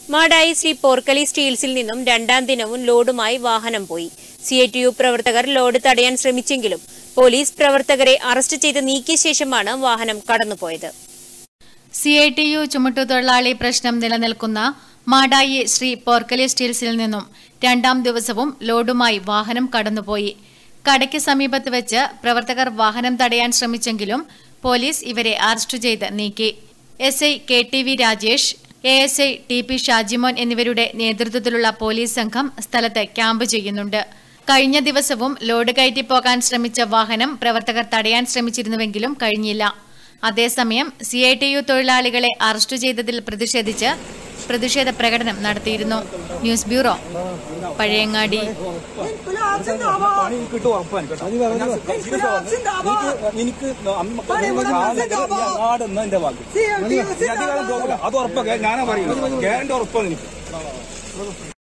മാടായി ശ്രീ പോർക്കലി സ്റ്റീൽസിൽ നിന്നും രണ്ടാം ദിനവും ലോഡുമായി വാഹനം പോയി സി ഐ ടി യു പ്രവർത്തകർ ലോഡ് തടയാൻ ശ്രമിച്ചെങ്കിലും പോലീസ് പ്രവർത്തകരെ അറസ്റ്റ് ചെയ്ത് നീക്കിയ ശേഷമാണ് വാഹനം കടന്നുപോയത് സി ഐ ടി യു ചുമട്ടുതൊഴിലാളി പ്രശ്നം നിലനിൽക്കുന്ന മാടായി ശ്രീ പോർക്കലി സ്റ്റീൽസിൽ നിന്നും രണ്ടാം ദിവസവും ലോഡുമായി വാഹനം കടന്നുപോയി കടയ്ക്ക് സമീപത്ത് വെച്ച് പ്രവർത്തകർ വാഹനം തടയാൻ ശ്രമിച്ചെങ്കിലും പോലീസ് ഇവരെ അറസ്റ്റ് ചെയ്ത് നീക്കി S I K T V Rajesh A S I T P Shajimon എന്നിവരുടെ നേതൃത്വത്തിലുള്ള പോലീസ് സംഘം സ്ഥലത്ത് ക്യാമ്പ് ചെയ്യുന്നുണ്ട് കഴിഞ്ഞ ദിവസവും ലോഡ് കയറ്റി പോകാൻ ശ്രമിച്ച വാഹനം പ്രവർത്തകർ തടയാൻ ശ്രമിച്ചിരുന്നുവെങ്കിലും കഴിഞ്ഞില്ല അതേസമയം സി ഐ ടി യു തൊഴിലാളികളെ അറസ്റ്റ് ചെയ്തതിൽ പ്രതിഷേധിച്ച് പ്രതിഷേധ പ്രകടനം നടത്തിയിരുന്നു ന്യൂസ് ബ്യൂറോ പഴയങ്ങാടി ഗുലാബ് സിന്ദാബാദ് പണി കിട്ടും ഉറപ്പാണ് കേട്ടോ. ഞാൻ ഗുലാബ് സിന്ദാബാദ് എനിക്ക് എനിക്ക് അമ്മ പണി ഗുലാബ് സിന്ദാബാദ് നാടെന്ന് എന്റെ വാക്ക് സി ഐ ടി യു ഈ അധികാരം സിന്ദാബാദ് പോകില്ല അത് ഉറപ്പാ ഞാനാ പറയുന്നത് ഗ്യാരണ്ടി ഉറപ്പാണ് എനിക്ക്